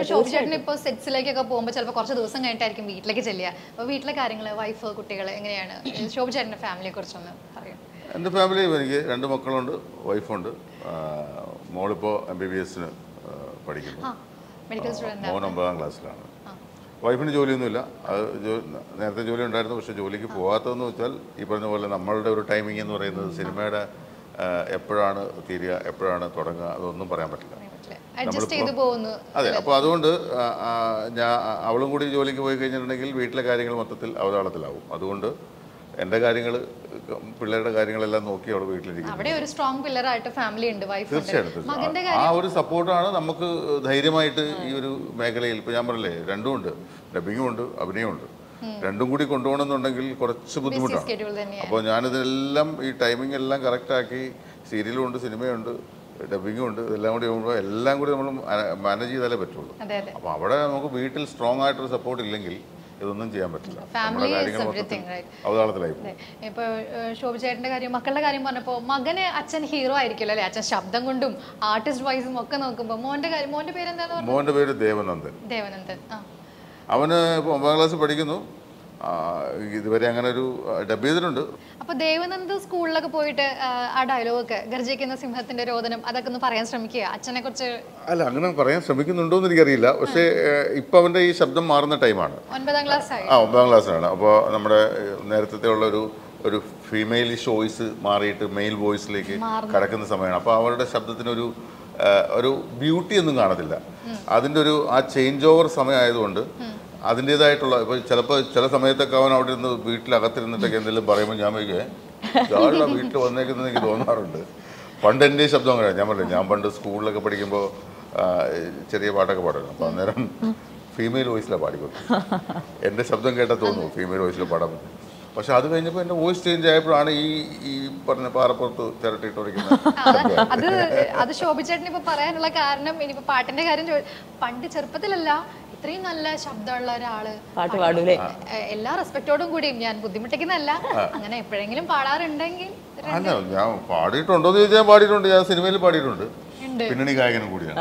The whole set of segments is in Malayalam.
ശോഭി ചേട്ടൻ ഇപ്പൊ സെറ്റ്സിലേക്കൊക്കെ പോകുമ്പോൾ ചിലപ്പോൾ കുറച്ച് ദിവസം കഴിഞ്ഞിട്ടായിരിക്കും വീട്ടിലേക്ക് ചെല്ലുക അപ്പൊ വീട്ടിലെ കാര്യങ്ങൾ വൈഫ് കുട്ടികൾ എങ്ങനെയാണ് ശോഭി ചേട്ടന്റെ ഫാമിലിയെ കുറിച്ചൊന്ന് പറയും എൻ്റെ ഫാമിലി എനിക്ക് രണ്ട് മക്കളുണ്ട് വൈഫുണ്ട് ആ, മോളിപ്പോൾ എം ബി ബി എസിന് പഠിക്കുന്നു ആ മെഡിക്കൽ സ്റ്റുഡന്റ് മോൻ ഒമ്പതാം ക്ലാസ്സിലാണ് വൈഫിന് ജോലിയൊന്നുമില്ല അത് ജോ- നേരത്തെ ജോലി ഉണ്ടായിരുന്നു പക്ഷേ ജോലിക്ക് പോകാത്തതെന്ന് വെച്ചാൽ ഈ പറഞ്ഞ പോലെ നമ്മളുടെ ഒരു ടൈമിംഗ് എന്ന് പറയുന്നത് സിനിമയുടെ ആ, എപ്പോഴാണ് തീരുക എപ്പോഴാണ് തുടങ്ങുക അതൊന്നും പറയാൻ പറ്റില്ല അഡ്ജസ്റ്റ് ചെയ്തു പോകുന്നു അതെ അപ്പോൾ അതുകൊണ്ട് ആ, ആ, ഞാൻ അവളും കൂടി ജോലിക്ക് പോയി കഴിഞ്ഞിട്ടുണ്ടെങ്കിൽ വീട്ടിലെ കാര്യങ്ങൾ മൊത്തത്തിൽ അവതാളത്തിലാവും അതുകൊണ്ട് എൻ്റെ കാര്യങ്ങൾ പിള്ളേരുടെ കാര്യങ്ങളെല്ലാം നോക്കി അവൾ വീട്ടിലിരിക്കും അവിടെ ഒരു സ്ട്രോങ് പില്ലർ ആയിട്ട് ഫാമിലി ഉണ്ട് വൈഫ് ഉണ്ട് തീർച്ചയായിട്ടും മകന്റെ തീർച്ചയായും. ആ ഒരു സപ്പോർട്ടാണ് നമുക്ക് ധൈര്യമായിട്ട് ഈ ഒരു മേഖലയിൽ ഇപ്പോൾ ഞാൻ പറഞ്ഞില്ലേ രണ്ടും ഉണ്ട് ഡബിങ്ങും ഉണ്ട് അഭിനയവും ഉണ്ട് രണ്ടും കൂടി കൊണ്ടുപോകണമെന്നുണ്ടെങ്കിൽ കുറച്ച് ബുദ്ധിമുട്ടാണ് സ്കെഡ്യൂൾ തന്നെയാണ് അപ്പോൾ ഞാനിതെല്ലാം ഈ ടൈമിംഗ് എല്ലാം കറക്റ്റാക്കി സീരിയലും ഉണ്ട് സിനിമയുണ്ട് ഡബിങ്ങും ഉണ്ട് ഇതെല്ലാം കൂടി ആകുമ്പോൾ എല്ലാം കൂടി നമ്മൾ മാനേജ് ചെയ്താലേ പറ്റുള്ളൂ അതെ അതെ അപ്പോൾ അവിടെ നമുക്ക് വീട്ടിൽ സ്ട്രോങ് ആയിട്ടൊരു സപ്പോർട്ട് ഇല്ലെങ്കിൽ ഇതൊന്നും ചെയ്യാൻ പറ്റില്ല ഫാമിലി നമ്മുടെ ഈസ് കാര്യങ്ങൾ എവറിത്തിങ് മൊത്തത്തിൽ റൈറ്റ് അവതാളത്തിലായി പോകും അതെ ഇപ്പൊ ഏഹ്, ശോഭി ചേട്ടന്റെ കാര്യം മക്കളുടെ കാര്യം പറഞ്ഞപ്പോ മകന് അച്ഛൻ ഹീറോ ആയിരിക്കുമല്ലോ അല്ലെ അച്ഛൻ ശബ്ദം കൊണ്ടും ആർട്ടിസ്റ്റ് വൈസും ഒക്കെ നോക്കുമ്പോ മോന്റെ കാര്യം മോന്റെ പേരെന്താന്ന് പറഞ്ഞു മോൻ്റെ പേര് ദേവനന്ദൻ ദേവനന്ദൻ ആ അവന് ഇപ്പോൾ ഒമ്പതാം ക്ലാസ്സിൽ പഠിക്കുന്നു ആ, ഇതുവരെ അങ്ങനെ ഒരു ഡബ് ചെയ്തിട്ടുണ്ട് അപ്പൊ ദേവനന്ദ സ്കൂളിലൊക്കെ പോയിട്ട് ആ, ആ ഡയലോഗ് ഒക്കെ ഗർജിക്കുന്ന സിംഹത്തിന്റെ രോദനം അതൊക്കെ ഒന്ന് പറയാൻ ശ്രമിക്കുക അച്ഛനെ കുറിച്ച് അല്ല അങ്ങനെ പറയാൻ ശ്രമിക്കുന്നുണ്ടോ എന്ന് എനിക്കറിയില്ല പക്ഷേ ഇപ്പം അവൻ്റെ ഈ ശബ്ദം മാറുന്ന ടൈമാണ് ഒൻപതാം ക്ലാസ് ആയി ആ ഒമ്പതാം ക്ലാസ്സിലാണ് അപ്പോൾ നമ്മുടെ ഏഹ്, നേരത്തെ ഉള്ള ഒരു ഒരു ഫീമെയിലിഷ് വോയിസ് മാറിയിട്ട് മെയിൽ വോയിസിലേക്ക് കടക്കുന്ന സമയമാണ് അപ്പോൾ അവരുടെ ശബ്ദത്തിനൊരു ഏഹ്, ഒരു ബ്യൂട്ടി ഒന്നും കാണത്തില്ല അതിൻ്റെ ഒരു ആ ചേഞ്ച് ഓവർ സമയമായതുകൊണ്ട് അതിൻ്റെതായിട്ടുള്ള ഇപ്പോൾ ചിലപ്പോൾ ചില സമയത്തൊക്കെ അവൻ അവിടെ ഇരുന്ന് വീട്ടിലകത്തിരുന്നിട്ടൊക്കെ എന്തെങ്കിലും പറയുമ്പോൾ ഞാൻ വയ്ക്കേ ഇയാളുടെ വീട്ടിൽ വന്നേക്കുന്നത് എനിക്ക് തോന്നാറുണ്ട് പണ്ട് എൻ്റെ ഈ ശബ്ദം അങ്ങനെ ഞാൻ പറഞ്ഞില്ല ഞാൻ പണ്ട് സ്കൂളിലൊക്കെ പഠിക്കുമ്പോൾ ആ, ചെറിയ പാട്ടൊക്കെ പാടുന്നു അപ്പോൾ അന്നേരം ഫീമെയിൽ വോയിസിലാണ് പാടിക്കൊടുത്തത് എൻ്റെ ശബ്ദം കേട്ടാൽ തോന്നുന്നു ഫീമെയിൽ വോയിസിൽ പാടാൻ പറ്റും പക്ഷെ അത് കഴിഞ്ഞപ്പോൾ എൻ്റെ വോയിസ് ചേഞ്ച് ആയപ്പോഴാണ് ഈ ഈ പറഞ്ഞ പാറപ്പുറത്ത് ചിരട്ടിട്ട് ഒടിക്കുന്ന അത് അത് അത് ശോഭിച്ചേട്ടൻ ഇപ്പൊ പറയാനുള്ള കാരണം ഇനിയിപ്പോ പാട്ടിന്റെ കാര്യം ചോ- പണ്ട് ചെറുപ്പത്തിലല്ല ഇത്രയും നല്ല ശബ്ദമുള്ള ഒരാള് പാട്ട് പാടൂലേ ഏഹ്, എല്ലാ റെസ്പെക്റ്റോടും കൂടിയും ഞാൻ ബുദ്ധിമുട്ടിക്കുന്നതല്ല അങ്ങനെ എപ്പോഴെങ്കിലും പാടാറുണ്ടെങ്കിൽ അല്ല ഞാൻ പാടിയിട്ടുണ്ടോ എന്ന് ചോദിച്ചാൽ ഞാൻ പാടിയിട്ടുണ്ട് ഞാൻ സിനിമയിൽ പാടിയിട്ടുണ്ട് ഉണ്ട് പിന്നണി ഗായകനും കൂടിയാണ്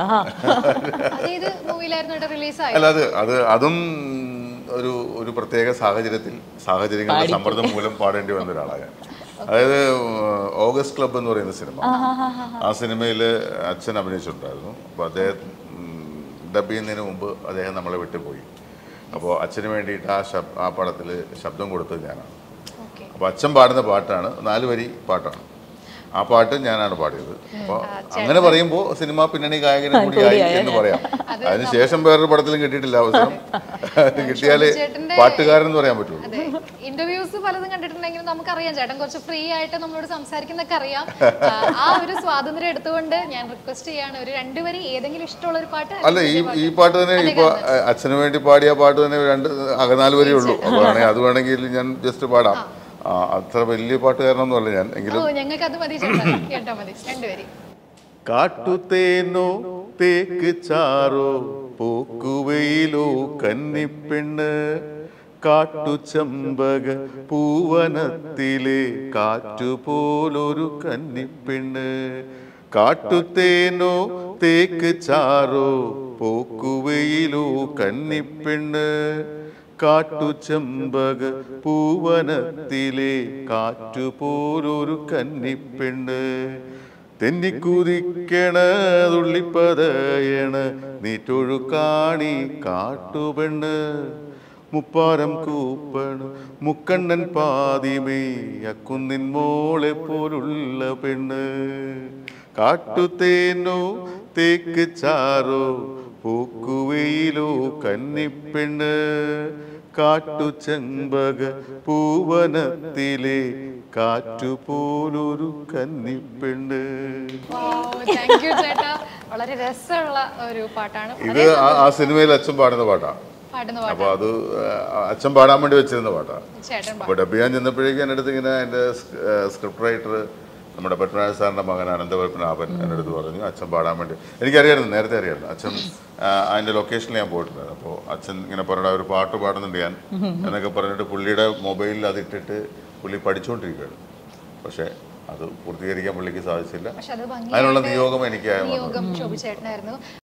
അതേത് മൂവിയിലായിരുന്നു റിലീസായി അല്ല അത് അത് അതും ഒരു ഒരു പ്രത്യേക സാഹചര്യത്തിൽ സാഹചര്യങ്ങളുടെ സമ്മർദ്ദം മൂലം പാടേണ്ടി വന്ന ഒരാളാണ് ഞാൻ അതായത് ഏഹ്, ഓഗസ്റ്റ് ക്ലബ്ബ് എന്ന് പറയുന്ന സിനിമ ആ സിനിമയിൽ അച്ഛൻ അഭിനയിച്ചിട്ടുണ്ടായിരുന്നു അപ്പോൾ അദ്ദേഹം ഡബ് ചെയ്യുന്നതിന് മുമ്പ് അദ്ദേഹം നമ്മളെ വിട്ടുപോയി അപ്പോൾ അച്ഛന് വേണ്ടിയിട്ട് ആ ശബ് ആ പടത്തിൽ ശബ്ദം കൊടുത്തത് ഞാനാണ് ഓക്കെ അപ്പോൾ അച്ഛൻ പാടുന്ന പാട്ടാണ് നാല് വരി പാട്ടാണ് ആ പാട്ട് ഞാനാണ് പാടിയത് അപ്പോൾ അങ്ങനെ പറയുമ്പോൾ സിനിമ പിന്നണി ഗായകനും കൂടിയായി എന്ന് പറയാം അതിനുശേഷം വേറൊരു പടത്തിലും കിട്ടിയിട്ടില്ല അവസരം കിട്ടിയാലേ ചേട്ടന്റെ- പാട്ടുകാരൻ എന്ന് പറയാൻ പറ്റുള്ളൂ അതെ ഇന്റർവ്യൂസ് പലതും കണ്ടിട്ടുണ്ടെങ്കിലും നമുക്കറിയാം ചേട്ടൻ കുറച്ച് ഫ്രീ ആയിട്ട് നമ്മളോട് സംസാരിക്കുന്നൊക്കെ അറിയാം ആ, ആ ഒരു സ്വാതന്ത്ര്യം എടുത്തുകൊണ്ട് ഞാൻ റിക്വസ്റ്റ് ചെയ്യാണ് ഒരു രണ്ടുപേരും ഏതെങ്കിലും ഇഷ്ടമുള്ള ഒരു പാട്ട് അല്ല ഈ ഈ പാട്ട് തന്നെ ഇപ്പോൾ അച്ഛന് വേണ്ടി പാടിയ പാട്ട് തന്നെ രണ്ട് അകനാല് വരെ ഉള്ളൂ അപ്പോൾ വേണമെങ്കിൽ അത് വേണമെങ്കിൽ ഞാൻ ജസ്റ്റ് പാടാം ആ, അത്ര വലിയ പാട്ടുകാരനൊന്നും അല്ല ഞാൻ എങ്കിലും ഓ ഞങ്ങൾക്ക് അത് മതി ചേട്ടാ കേട്ടാ മതി രണ്ടുപേരും കാട്ടുതേനോ തേക്ക് ചാറോ പൂക്കുവയിലോ കന്നിപ്പെണ്ണ് കാട്ടുചമ്പക പൂവനത്തിലെ കാറ്റുപോലൊരു കന്നിപ്പെണ്ണ് കാട്ടുതേനോ തേക്ക് ചാറോ പൂക്കുവയിലോ കന്നിപ്പെണ്ണ് കാട്ടുചെമ്പക പൂവനത്തിലെ കാറ്റുപോലൊരു കന്നിപ്പെണ്ണ് തെന്നിക്കുതിക്കണ തുള്ളിപ്പതയണ നീറ്റൊഴുക്കാണി കാട്ടുപെണ്ണ് മുപ്പാരം കൂപ്പണ് മുക്കണ്ണൻ പാതിമേ അക്കുന്നിൻ മോളെ പോലുള്ള പെണ്ണ് കാട്ടുതേനോ തേക്ക് ചാറോ പൂക്കുവയിലോ കന്നിപ്പെണ്ണ് കാട്ടുചെമ്പക പൂവനത്തിലെ കാറ്റുപോലൊരു കന്നിപ്പെണ്ണ് താങ്ക് യു ചേട്ടാ വളരെ രസമുള്ള ഒരു പാട്ടാണ് ഇത് ആ- ആ സിനിമയിൽ അച്ഛൻ പാടുന്ന പാട്ടാണ് പാടുന്ന പാട്ട് അപ്പോൾ അത് ആ, അച്ഛൻ പാടാൻ വേണ്ടി വെച്ചിരുന്ന പാട്ടാണ് ചേട്ടൻ പാ- അപ്പോൾ ഡബ് ചെയ്യാൻ ചെന്നപ്പോഴേക്കും എൻ്റെ അടുത്ത് ഇങ്ങനെ എൻ്റെ സ്ക്രിപ്റ്റ് റൈറ്റർ നമ്മുടെ പത്മനാഭ സാറിൻ്റെ മകൻ അനന്തപത്മനാഭൻ എൻ്റെ അടുത്ത് പറഞ്ഞു അച്ഛൻ പാടാൻ വേണ്ടി എനിക്കറിയായിരുന്നു നേരത്തെ അറിയായിരുന്നു അച്ഛൻ ആ, അതിൻ്റെ ലൊക്കേഷനിൽ ഞാൻ പോയിട്ടുണ്ടായിരുന്നു അപ്പോൾ അച്ഛൻ ഇങ്ങനെ പറഞ്ഞ ഒരു പാട്ട് പാടുന്നുണ്ട് ഞാൻ എന്നൊക്കെ പറഞ്ഞിട്ട് പുള്ളിയുടെ മൊബൈലിൽ അതിട്ടിട്ട് പുള്ളി പഠിച്ചുകൊണ്ടിരിക്കുകയാണ് പക്ഷേ അത് പൂർത്തീകരിക്കാൻ പുള്ളിക്ക് സാധിച്ചില്ല പക്ഷെ അത് ഭംഗി അതിനുള്ള നിയോഗം എനിക്ക് വന്നു നിയോഗം ശോഭിച്ചേട്ടനായിരുന്നു